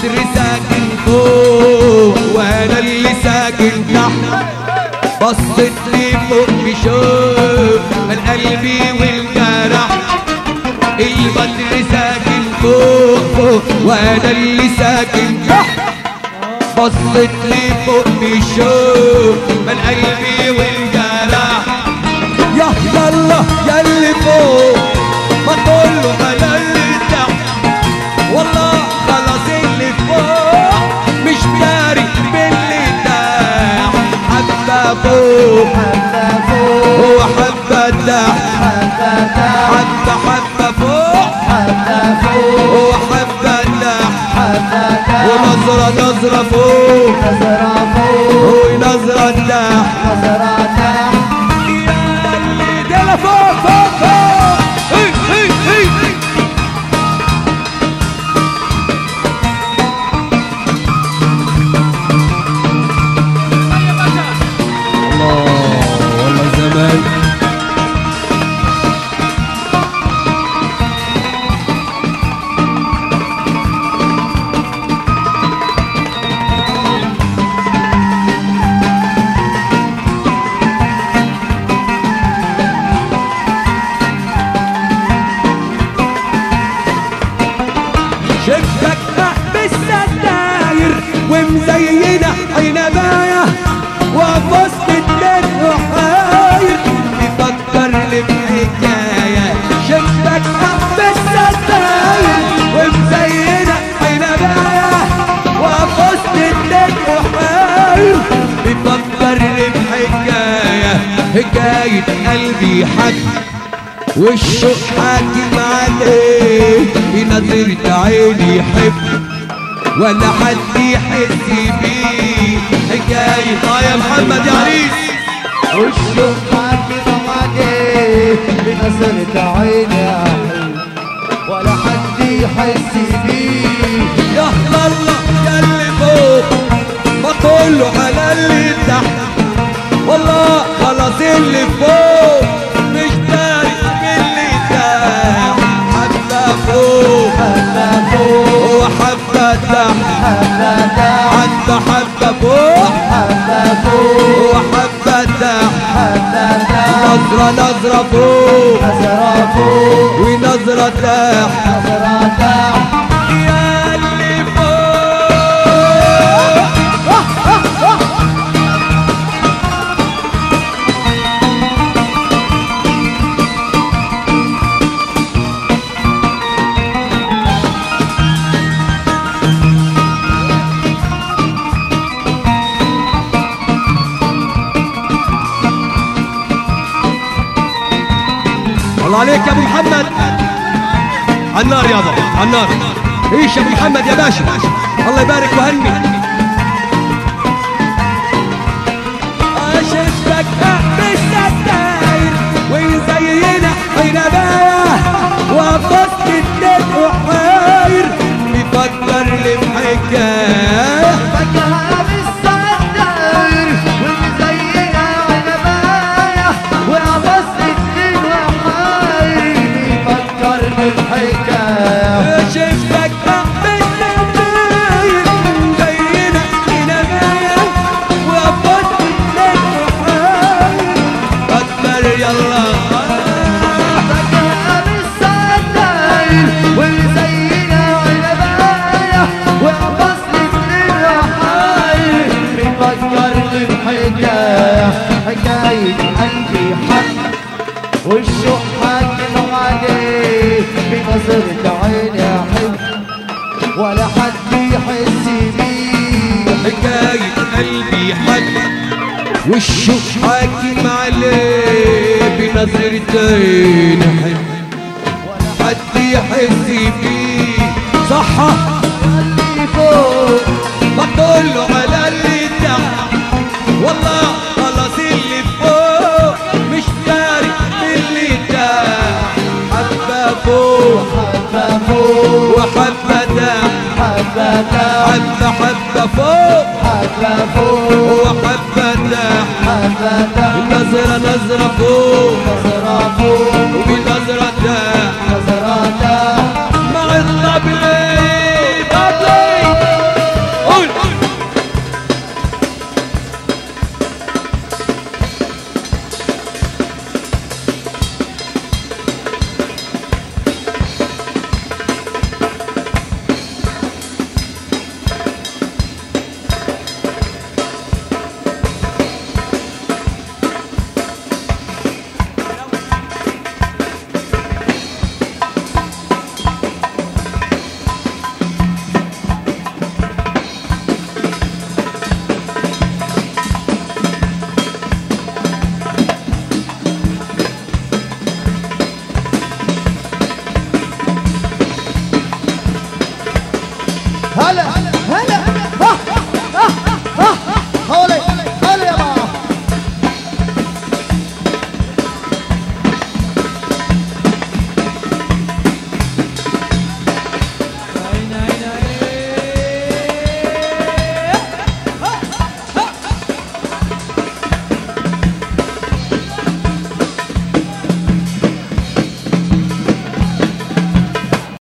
البدر ساكن فوق وانا اللي ساكن تحت بصت لي فوق بشوق من قلبي والجرح البدر ساكن فوق فوق وانا اللي ساكن تحت بصت لي فوق بشوق من قلبي والجرح يا الله يا اللي فوق ما تقوله انا اللي تحت والله خلاص اللي فوق مش داري باللي تحت حبة فوق حبة فوق هو حبة تحت حبة تحت حبة حبة فوق حبة فوق هو حبة تحت حبة تحت ونظرة نظرة فوق نظرة فوق ونظرة تحت نظرة تحت يا اللي دل فوق فوق فوق هي هي هي الله والله زمان شفتك بالستاير ومزينة عنباية وفصل الدين وحاير يفكر لي بحكاية شفتك بالستاير ومزينة عنباية وفصل الدين وحاير يفكر لي بحكاية حكاية قلبي حد والشوق حاكم عليه بنظرة عيني يحب ولا حد يحس بيه حكاية اه يا محمد يا عريس والشوق حاكم عليه بنظرة عيني يا حبيبي ولا حد يحس بيه يا الله يا اللي فوق ما كله على اللي تحت والله خلاص اللي فوق مش داري باللي تحت حبة فوق حبة فوق وحبة تحت حبة تحت حبة حبة فوق حبة فوق وحبة تحت حبة تحت نظرة نظرة فوق نظرة فوق ونظرة تحت نظرة تحت يا اللي فوق الله عليك يا ابو محمد على النار يابا على النار ايش يا ابو محمد يا باشا الله يبارك وهني شفتك بالستاير ويزينك عنباية وفصل الدين وحاير بيفكر لي بحكاية فجأة بالستاير ومزينة عنباية وعبص الدين وحاير بيفكر بالحكاية شفتك بالستاير ويزينك عنباية وفصل الدين وحاير فكر يلا فجأة بالستاير ومزينة عنباية وعبص الدين وحاير بيفكر بالحكاية حكاية قلبي حق والشوق حاكم عليه بنظرة عيني أحب ولا حد يحس بيه حكاية قلبي حد والشوق حاكم عليه بنظرتين حد حد يحس بيه صح اللي فوق ما تقوله على اللي تحت والله خلاص اللي فوق مش داري باللي تحت حبة فوق حبة فوق وحبة تحت حبة تحت حبة حبة فوق حبة فوق وحبة تحت حبة تحت نظرة نظرة فوق نظرة فوق وبنظرة تحت نظرة تحت مع الطبلي طبلي هلا